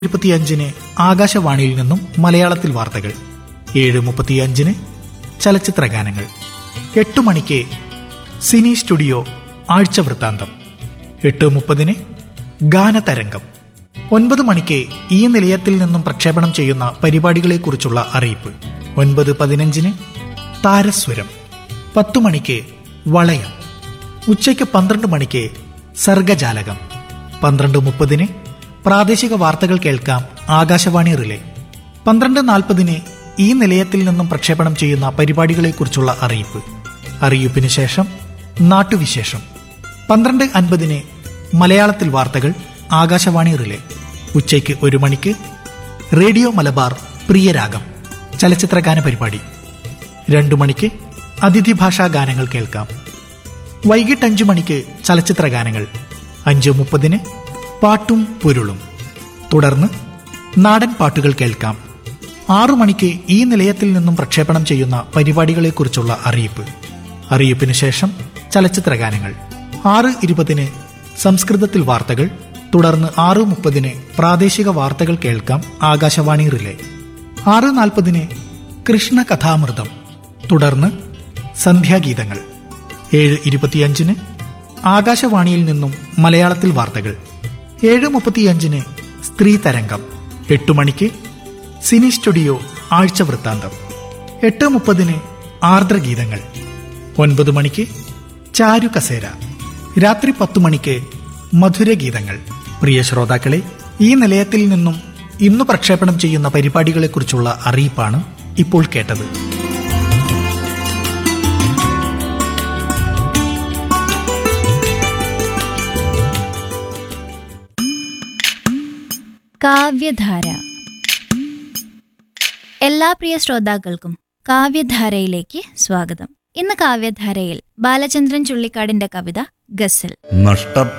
ഇരുപത്തിയഞ്ചിന് ആകാശവാണിയിൽ നിന്നും മലയാളത്തിൽ വാർത്തകൾ ഏഴ് മുപ്പത്തിയഞ്ചിന് ചലച്ചിത്ര ഗാനങ്ങൾ എട്ട് മണിക്ക് സിനി സ്റ്റുഡിയോ ആഴ്ച വൃത്താന്തം എട്ട് മുപ്പതിന് ഗാനതരംഗം ഒൻപത് മണിക്ക് ഈ നിലയത്തിൽ നിന്നും പ്രക്ഷേപണം ചെയ്യുന്ന പരിപാടികളെക്കുറിച്ചുള്ള അറിയിപ്പ് ഒൻപത് പതിനഞ്ചിന് താരസ്വരം പത്തു മണിക്ക് വളയം ഉച്ചയ്ക്ക് പന്ത്രണ്ട് മണിക്ക് സർഗജാലകം പന്ത്രണ്ട് മുപ്പതിന് പ്രാദേശിക വാർത്തകൾ കേൾക്കാം ആകാശവാണി റിലേ പന്ത്രണ്ട് നാൽപ്പതിന് ഈ നിലയത്തിൽ നിന്നും പ്രക്ഷേപണം ചെയ്യുന്ന പരിപാടികളെക്കുറിച്ചുള്ള അറിയിപ്പ് അറിയിപ്പിന് ശേഷം നാട്ടുവിശേഷം പന്ത്രണ്ട് അൻപതിന് മലയാളത്തിൽ വാർത്തകൾ ആകാശവാണി റിലേ ഉച്ചയ്ക്ക് ഒരു മണിക്ക് റേഡിയോ മലബാർ പ്രിയരാഗം ചലച്ചിത്രഗാന പരിപാടി രണ്ടു മണിക്ക് അതിഥി ഭാഷാ ഗാനങ്ങൾ കേൾക്കാം വൈകിട്ട് അഞ്ചു മണിക്ക് ചലച്ചിത്ര ഗാനങ്ങൾ അഞ്ച് മുപ്പതിന് പാട്ടും പൊരുളും തുടർന്ന് നാടൻ പാട്ടുകൾ കേൾക്കാം ആറു മണിക്ക് ഈ നിലയത്തിൽ നിന്നും പ്രക്ഷേപണം ചെയ്യുന്ന പരിപാടികളെക്കുറിച്ചുള്ള അറിയിപ്പ് അറിയിപ്പിന് ശേഷം ചലച്ചിത്ര ഗാനങ്ങൾ ആറ് ഇരുപതിന് സംസ്കൃതത്തിൽ വാർത്തകൾ തുടർന്ന് ആറ് മുപ്പതിന് പ്രാദേശിക വാർത്തകൾ കേൾക്കാം ആകാശവാണി റിലേ ആറ് നാൽപ്പതിന് കൃഷ്ണ കഥാമൃതം തുടർന്ന് സന്ധ്യാഗീതങ്ങൾ ഏഴ് ഇരുപത്തിയഞ്ചിന് ആകാശവാണിയിൽ നിന്നും മലയാളത്തിൽ വാർത്തകൾ ഏഴ് മുപ്പത്തിയഞ്ചിന് സ്ത്രീ തരംഗം എട്ടു മണിക്ക് സിനി സ്റ്റുഡിയോ ആഴ്ച വൃത്താന്തം എട്ട് മുപ്പതിന് ആർദ്രഗീതങ്ങൾ ഒൻപത് മണിക്ക് ചാരു കസേര രാത്രി പത്തു മണിക്ക് മധുരഗീതങ്ങൾ പ്രിയ ശ്രോതാക്കളെ ഈ നിലയത്തിൽ നിന്നും ഇന്ന് പ്രക്ഷേപണം ചെയ്യുന്ന പരിപാടികളെക്കുറിച്ചുള്ള അറിയിപ്പാണ് ഇപ്പോൾ കേട്ടത് കാവ്യധാര എല്ലാ പ്രിയ ശ്രോതാക്കൾക്കും കാവ്യധാരയിലേക്ക് സ്വാഗതം ഇന്ന് കാവ്യധാരയിൽ ബാലചന്ദ്രൻ ചുള്ളിക്കാടിന്റെ കവിത ഗസൽ നഷ്ട